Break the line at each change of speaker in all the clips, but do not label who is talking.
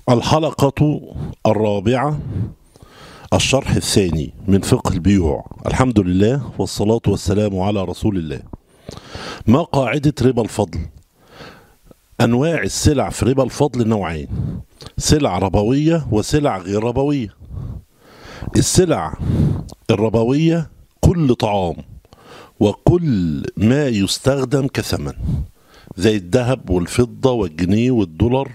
الحلقة الرابعة الشرح الثاني من فقه البيوع الحمد لله والصلاة والسلام على رسول الله ما قاعدة ربا الفضل أنواع السلع في ربا الفضل نوعين سلع ربوية وسلع غير ربوية السلع الربوية كل طعام وكل ما يستخدم كثمن زي الذهب والفضة والجنيه والدولار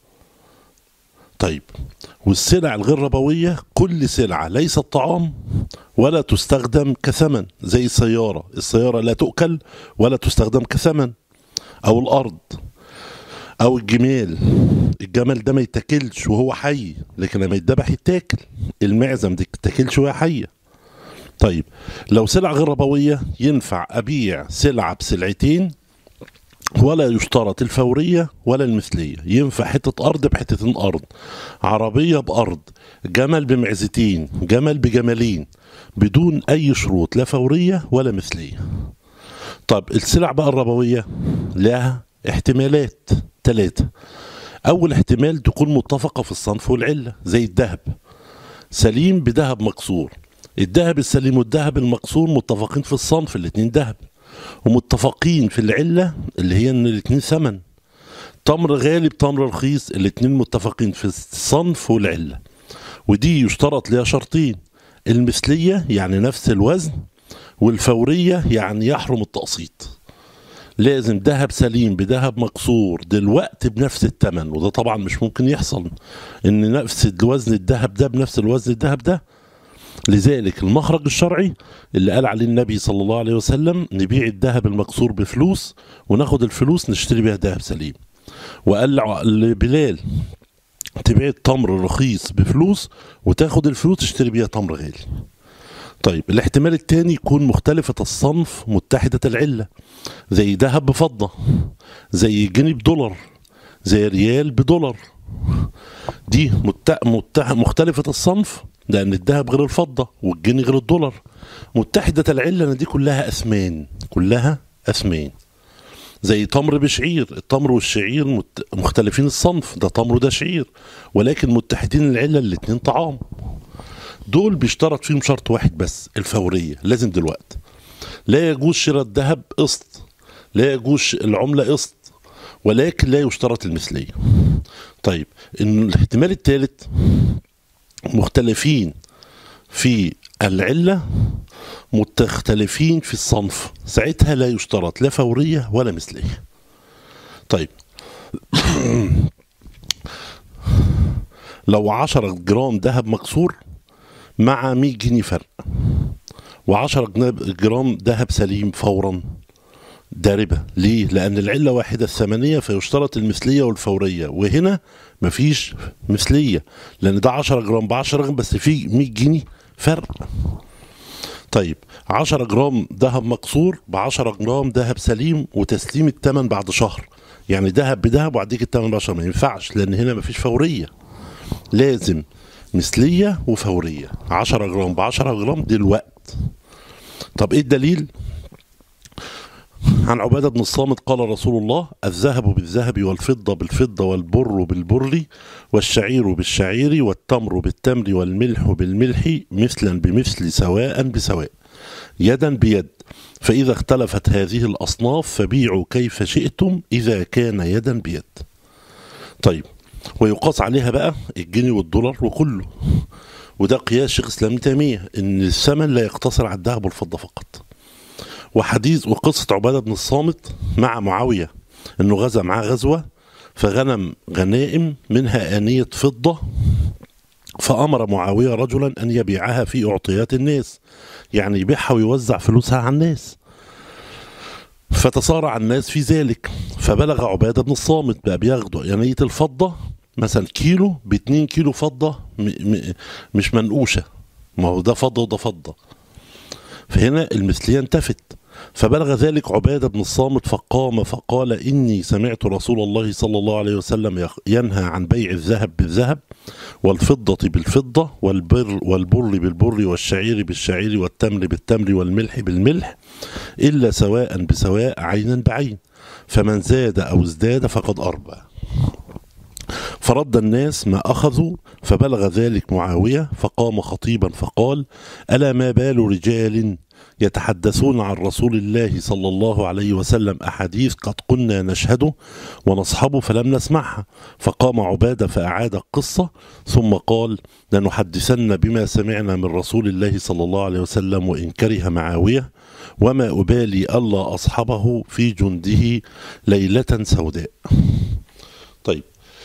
طيب والسلع الغير ربوية كل سلعة ليست طعام ولا تستخدم كثمن زي السيارة السيارة لا تؤكل ولا تستخدم كثمن أو الأرض أو الجمال الجمل ده ما يتاكلش وهو حي لكن لما يتذبح يتاكل المعزة ما تتاكلش وهي حية طيب لو سلع غير ربوية ينفع أبيع سلعة بسلعتين ولا يشترط الفورية ولا المثلية ينفع حتة أرض بحتتين أرض عربية بأرض جمل بمعزتين جمل بجملين بدون أي شروط لا فورية ولا مثلية طب السلع بقى الربوية لها احتمالات ثلاثة أول احتمال تكون متفقة في الصنف والعلة زي الذهب سليم بذهب مكسور الذهب السليم والذهب المكسور متفقين في الصنف الاتنين ذهب ومتفقين في العلة اللي هي ان الاتنين ثمن تمر غالي بتمر رخيص الاتنين متفقين في الصنف والعلة ودي يشترط لها شرطين المثلية يعني نفس الوزن والفورية يعني يحرم التقسيط لازم ذهب سليم بذهب مكسور دلوقتي بنفس الثمن وده طبعا مش ممكن يحصل ان نفس الوزن الذهب ده بنفس الوزن الذهب ده لذلك المخرج الشرعي اللي قال عليه النبي صلى الله عليه وسلم نبيع الذهب المكسور بفلوس وناخد الفلوس نشتري بيها ذهب سليم وقال لبلال تبيع التمر الرخيص بفلوس وتاخد الفلوس تشتري بيها تمر غالي طيب الاحتمال الثاني يكون مختلفة الصنف متحدة العلة زي ذهب بفضة زي جنيه بدولار زي ريال بدولار دي مت... مت... مختلفة الصنف لأن الذهب غير الفضة والجنيه غير الدولار متحدة العلة أن دي كلها أثمان كلها أثمان زي تمر بشعير التمر والشعير مت... مختلفين الصنف ده تمر وده شعير ولكن متحدين العلة الاتنين طعام دول بيشترط فيهم شرط واحد بس الفورية لازم دلوقتي لا يجوز شراء الذهب قسط لا يجوز العملة قسط ولكن لا يشترط المثلية طيب إن الاحتمال الثالث مختلفين في العلة مختلفين في الصنف ساعتها لا يشترط لا فورية ولا مثلية طيب لو عشرة جرام ذهب مكسور مع 100 جنيه فرق و10 جرام ذهب سليم فورا ده ربا ليه؟ لأن العلة واحدة الثمنية فيشترط المثلية والفورية وهنا مفيش مثلية لأن ده 10 جرام ب 10 جرام بس في 100 جنيه فرق طيب 10 جرام ذهب مكسور ب 10 جرام ذهب سليم وتسليم الثمن بعد شهر يعني ذهب بذهب وعديك الثمن ب 10 ما ينفعش لأن هنا مفيش فورية لازم مثلية وفورية 10 جرام ب 10 جرام دلوقت طب ايه الدليل؟ عن عبادة بن الصامت قال رسول الله الذهب بالذهب والفضة بالفضة والبر بالبر والشعير بالشعير والتمر بالتمر والملح بالملح مثلا بمثل سواء بسواء يدا بيد فإذا اختلفت هذه الأصناف فبيعوا كيف شئتم إذا كان يدا بيد طيب ويقاس عليها بقى الجنيه والدولار وكله وده قياس شيخ الاسلام تيميه ان الثمن لا يقتصر على الذهب والفضه فقط وحديث وقصه عباده بن الصامت مع معاويه انه غزا معاه غزوه فغنم غنائم منها آنية فضة فأمر معاوية رجلا أن يبيعها في أعطيات الناس يعني يبيعها ويوزع فلوسها على الناس فتصارع الناس في ذلك فبلغ عبادة بن الصامت بقى بياخدوا ينية الفضة مثلا كيلو ب 2 كيلو فضة م م مش منقوشة ما هو ده فضة وده فضة فهنا المثلية انتفت فبلغ ذلك عبادة بن الصامت فقام فقال إني سمعت رسول الله صلى الله عليه وسلم ينهى عن بيع الذهب بالذهب والفضة بالفضة والبر والبر بالبر والشعير بالشعير والتمر بالتمر والملح بالملح إلا سواء بسواء عينا بعين فمن زاد أو ازداد فقد أربى فرد الناس ما أخذوا فبلغ ذلك معاوية فقام خطيبا فقال ألا ما بال رجال يتحدثون عن رسول الله صلى الله عليه وسلم أحاديث قد كنا نشهده ونصحبه فلم نسمعها فقام عبادة فأعاد القصة ثم قال لنحدثن بما سمعنا من رسول الله صلى الله عليه وسلم وإن كره معاوية وما أبالي ألا أصحبه في جنده ليلة سوداء طيب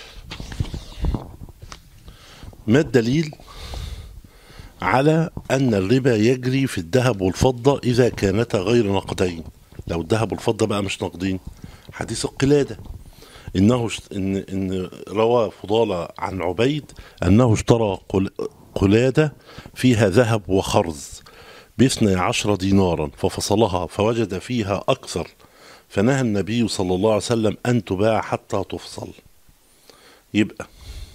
ما الدليل على أن الربا يجري في الذهب والفضة إذا كانتا غير نقدين لو الذهب والفضة بقى مش نقدين حديث القلادة إنه اشت... إن إن روى فضالة عن عبيد أنه اشترى قل... قلادة فيها ذهب وخرز باثني عشر دينارا ففصلها فوجد فيها أكثر فنهى النبي صلى الله عليه وسلم أن تباع حتى تفصل يبقى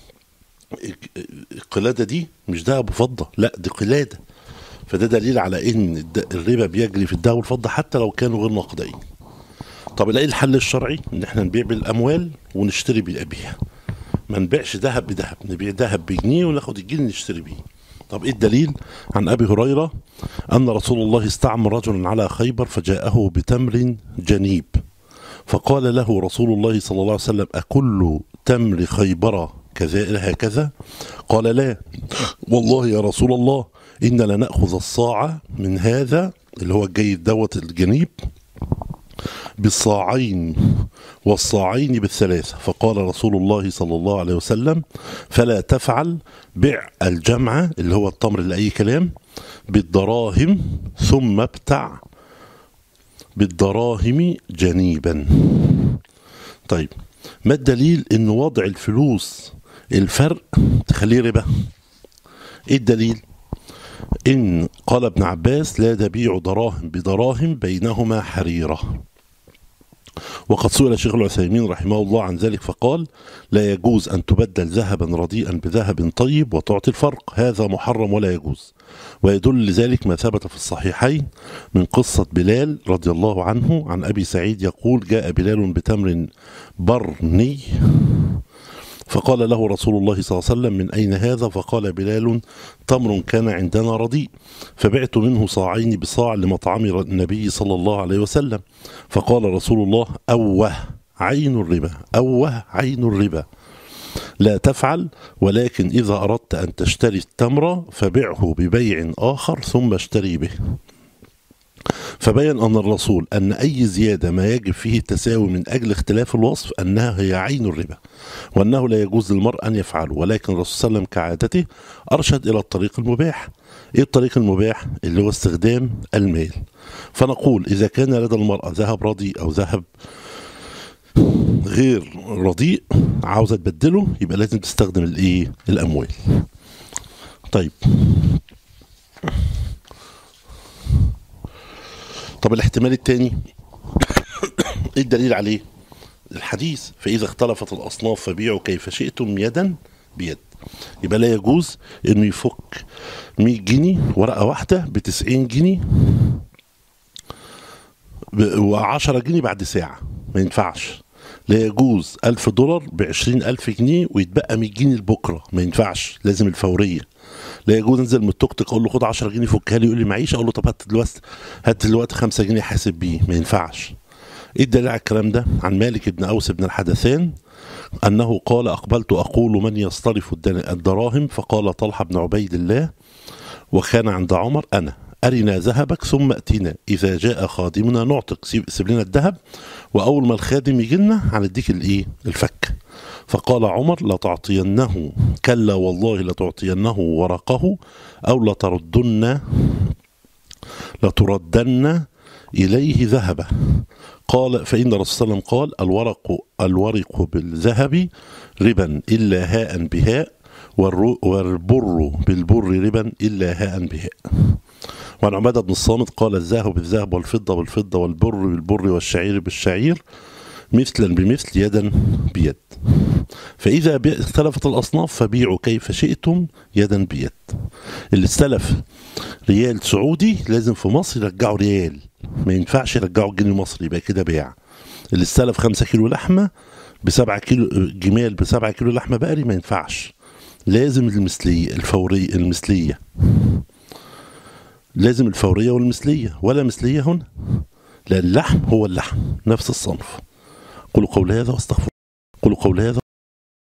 القلادة دي مش ذهب وفضة لا دي قلادة فده دليل على ان الد- الربا بيجري في الذهب والفضة حتى لو كانوا غير نقدين طب الاقي الحل الشرعي ان احنا نبيع بالاموال ونشتري بيها ما نبيعش ذهب بذهب نبيع ذهب بجنيه وناخد الجنيه نشتري بيه طب ايه الدليل عن ابي هريره ان رسول الله استعمل رجلا على خيبر فجاءه بتمر جنيب فقال له رسول الله صلى الله عليه وسلم أكل تمر خيبر كذا هكذا قال لا والله يا رسول الله إن لنأخذ الصاع من هذا اللي هو الجيد دوت الجنيب بالصاعين والصاعين بالثلاثة فقال رسول الله صلى الله عليه وسلم فلا تفعل بع الجمع اللي هو التمر اللي أي كلام بالدراهم ثم ابتع بالدراهم جنيبا طيب ما الدليل ان وضع الفلوس الفرق تخليه ربا ايه الدليل ان قال ابن عباس لا تبيع دراهم بدراهم بينهما حريره وقد سئل شيخ العثيمين رحمه الله عن ذلك فقال لا يجوز أن تبدل ذهبا رديئا بذهب طيب وتعطي الفرق هذا محرم ولا يجوز ويدل لذلك ما ثبت في الصحيحين من قصة بلال رضي الله عنه عن أبي سعيد يقول جاء بلال بتمر برني فقال له رسول الله صلى الله عليه وسلم من أين هذا فقال بلال تمر كان عندنا رديء فبعت منه صاعين بصاع لمطعم النبي صلى الله عليه وسلم فقال رسول الله أوه عين الربا أوه عين الربا لا تفعل ولكن إذا أردت أن تشتري التمر فبعه ببيع آخر ثم اشتري به فبين أن الرسول أن أي زيادة ما يجب فيه التساوي من أجل اختلاف الوصف أنها هي عين الربا وأنه لا يجوز للمرء أن يفعله ولكن الرسول صلى الله عليه وسلم كعادته أرشد إلى الطريق المباح إيه الطريق المباح اللي هو استخدام المال فنقول إذا كان لدى المرأة ذهب رديء أو ذهب غير رديء عاوزة تبدله يبقى لازم تستخدم الإيه الأموال طيب طب الاحتمال الثاني ايه الدليل عليه الحديث فاذا اختلفت الاصناف فبيعوا كيف شئتم يدا بيد يبقى لا يجوز انه يفك 100 جنيه ورقه واحده ب 90 جنيه و10 جنيه بعد ساعه ما ينفعش لا يجوز 1000 دولار ب 20000 جنيه ويتبقى 100 جنيه لبكره ما ينفعش لازم الفوريه لا يجوز انزل من التوك توك اقول له خد 10 جنيه فكها لي يقول لي معيش اقول له طب هات دلوقتي هات دلوقتي 5 جنيه حاسب بيه ما ينفعش ايه الدليل على الكلام ده عن مالك بن اوس بن الحدثان انه قال اقبلت اقول من يصطرف الدراهم فقال طلحه بن عبيد الله وكان عند عمر انا أرنا ذهبك ثم أتينا إذا جاء خادمنا نعتق سيب لنا الذهب وأول ما الخادم يجي لنا هنديك الإيه الفك فقال عمر لتعطينه كلا والله لتعطينه ورقه أو لتردن لتردن إليه ذهبه قال فإن الرسول صلى الله عليه وسلم قال الورق الورق بالذهب ربا إلا هاء بهاء والبر بالبر ربا إلا هاء بهاء وعن عبادة بن الصامت قال الذهب بالذهب والفضة بالفضة والبر بالبر والشعير بالشعير مثلا بمثل يدا بيد فإذا اختلفت الأصناف فبيعوا كيف شئتم يدا بيد اللي استلف ريال سعودي لازم في مصر يرجعوا ريال ما ينفعش يرجعوا جنيه مصري يبقى كده بيع اللي استلف خمسة كيلو لحمة بسبعة كيلو جمال بسبعة كيلو لحمة بقري ما ينفعش لازم المثلية الفورية المثلية لازم الفورية والمثلية ولا مثلية هنا لأن اللحم هو اللحم نفس الصنف قولوا قول هذا واستغفر قولوا قول هذا